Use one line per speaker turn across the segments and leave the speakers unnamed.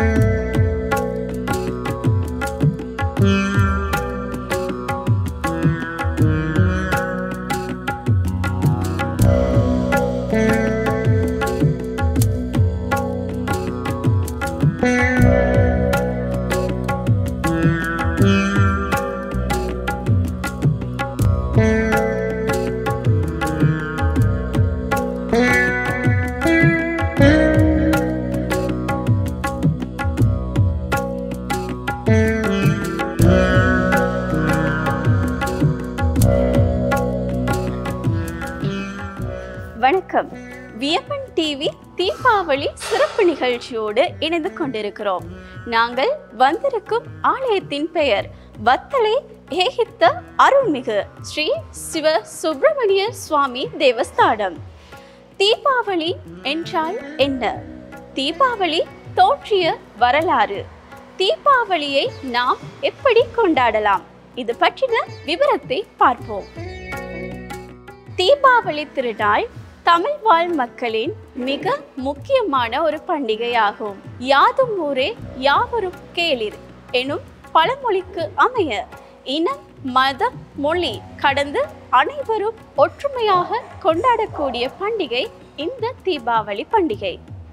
வணக்கம் வியப்பன் டிவி தீபாவளி சிறப்பு நிகழ்ச்சியோடு இணைந்து கொண்டிருக்கிறோம் நாங்கள் வந்திருக்கும் ஆலயத்தின் பெயர் வத்தளை ஏகித்த அருள்மிகு ஸ்ரீ சிவ சுப்பிரமணிய சுவாமி தேவஸ்தானம் தீபாவளி என்றால் என்ன தீபாவளி தோற்றிய வரலாறு தீபாவளியை நாம் எப்படி கொண்டாடலாம் இது பற்றின விவரத்தை பார்ப்போம் தீபாவளி திருநாள் தமிழ் வாழ் மக்களின் மிக முக்கியமான ஒரு பண்டிகையாகும் யாதும் ஊரே யாவரும் கேளிர் எனும் பழமொழிக்கு அமைய இனம் மதம் மொழி கடந்து அனைவரும் ஒற்றுமையாக கொண்டாடக்கூடிய பண்டிகை இந்த தீபாவளி பண்டிகை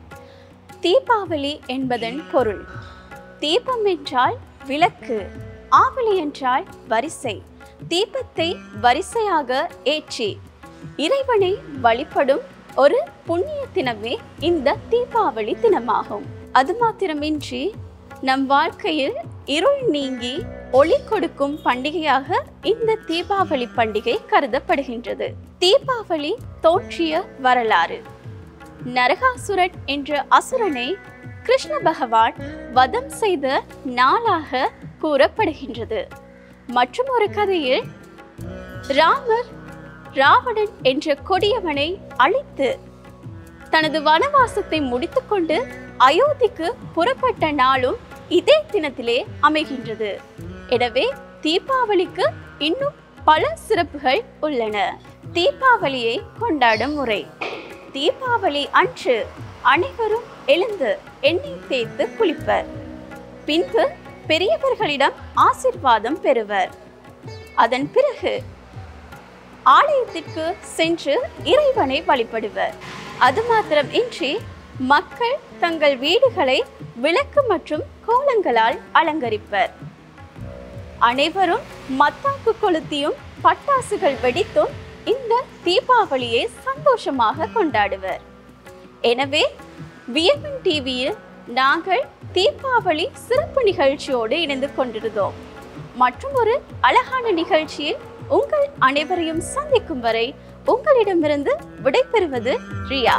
தீபாவளி என்பதன் பொருள் தீபம் என்றால் விளக்கு ஆவலி என்றால் வரிசை தீபத்தை வரிசையாக ஏற்றி இறைவனை வழிபடும் ஒரு புண்ணிய தினமே இந்த தீபாவளி தினமாகும் அது மாத்திரமின்றி நம் வாழ்க்கையில் இருள் நீங்கி ஒளி கொடுக்கும் பண்டிகையாக இந்த தீபாவளி பண்டிகை கருதப்படுகின்றது தீபாவளி தோற்றிய வரலாறு நரகாசுரன் என்ற அசுரனை கிருஷ்ண பகவான் வதம் செய்த நாளாக கூறப்படுகின்றது மற்றும் ஒரு கதையில் ராமர் ராவணன் என்ற கொடியவனை அழித்து தனது வனவாசத்தை முடித்துக்கொண்டு அயோத்திக்கு புறப்பட்ட நாளும் இதே தினத்திலே அமைகின்றது எனவே தீபாவளிக்கு இன்னும் பல சிறப்புகள் உள்ளன தீபாவளியை கொண்டாடும் முறை தீபாவளி அன்று அனைவரும் எழுந்து எண்ணெய் தேய்த்து குளிப்பர் பின்பு பெரியவர்களிடம் ஆசிர்வாதம் பெறுவர் அதன் பிறகு ஆலயத்திற்கு சென்று இறைவனை வழிபடுவர் அது மாத்திரம் இன்றி மக்கள் தங்கள் வீடுகளை விளக்கு மற்றும் கோலங்களால் அலங்கரிப்பர் அனைவரும் மத்தாப்பு கொளுத்தியும் பட்டாசுகள் வெடித்தும் இந்த தீபாவளியை சந்தோஷமாக கொண்டாடுவர் எனவே வியமன் டிவியில் நாங்கள் தீபாவளி சிறப்பு நிகழ்ச்சியோடு இணைந்து கொண்டிருந்தோம் மற்றும் ஒரு அழகான நிகழ்ச்சியில் உங்கள் அனைவரையும் சந்திக்கும் வரை உங்களிடமிருந்து விடைபெறுவது ரியா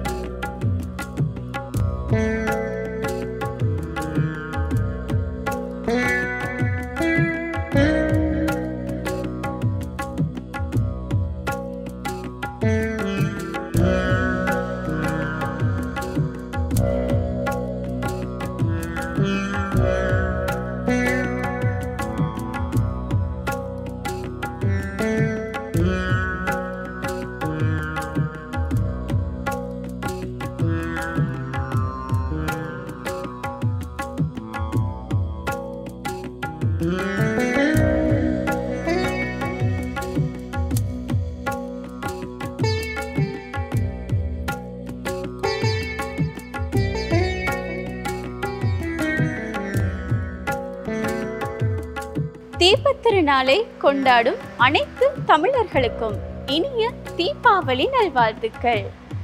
தீபத் திருநாளை கொண்டாடும் அனைத்து தமிழர்களுக்கும் இனிய தீபாவளி நல்வாழ்த்துக்கள்